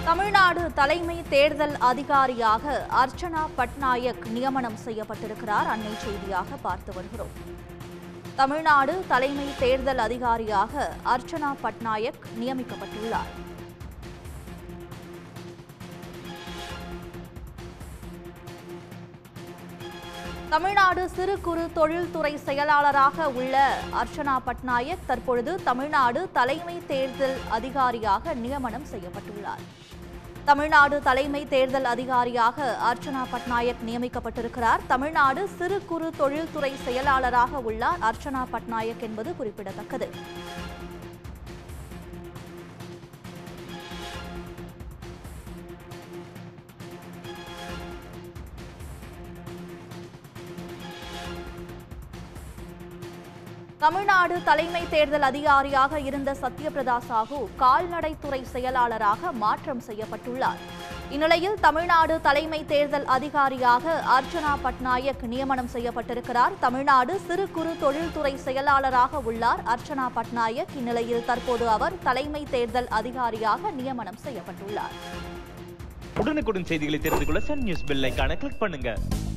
தமிழ்நாடு தலைமை தேர்தல் அதிகாரியாக அர்ச்சனா பட்நாயக் நியமனம் செய்யப்பட்டிருக்கிறார் அன்னை செய்தியாக பார்த்து வருகிறோம் தமிழ்நாடு தலைமை தேர்தல் அதிகாரியாக அர்ச்சனா பட்நாயக் நியமிக்கப்பட்டுள்ளார் தமிழ்நாடு சிறு குறு தொழில்துறை செயலாளராக உள்ள அர்ச்சனா பட்நாயக் தற்பொழுது தமிழ்நாடு தலைமை தேர்தல் அதிகாரியாக நியமனம் செய்யப்பட்டுள்ளார் தமிழ்நாடு தலைமை தேர்தல் அதிகாரியாக அர்ச்சனா பட்நாயக் நியமிக்கப்பட்டிருக்கிறார் தமிழ்நாடு சிறு குறு தொழில்துறை செயலாளராக உள்ளார் அர்ச்சனா பட்நாயக் என்பது குறிப்பிடத்தக்கது தமிழ்நாடு தலைமை தேர்தல் அதிகாரியாக இருந்த சத்யபிரதா சாஹூ கால்நடைத்துறை செயலாளராக மாற்றம் செய்யப்பட்டுள்ளார் இந்நிலையில் தமிழ்நாடு தலைமை தேர்தல் அதிகாரியாக அர்ச்சனா பட்நாயக் நியமனம் செய்யப்பட்டிருக்கிறார் தமிழ்நாடு சிறு குறு தொழில்துறை செயலாளராக உள்ளார் அர்ச்சனா பட்நாயக் இந்நிலையில் தற்போது அவர் தலைமை தேர்தல் அதிகாரியாக நியமனம் செய்யப்பட்டுள்ளார் உடனுக்குடன் செய்திகளை தெரிந்து கொள்ள சன் நியூஸ் பெல் ஐகானை கிளிக் பண்ணுங்க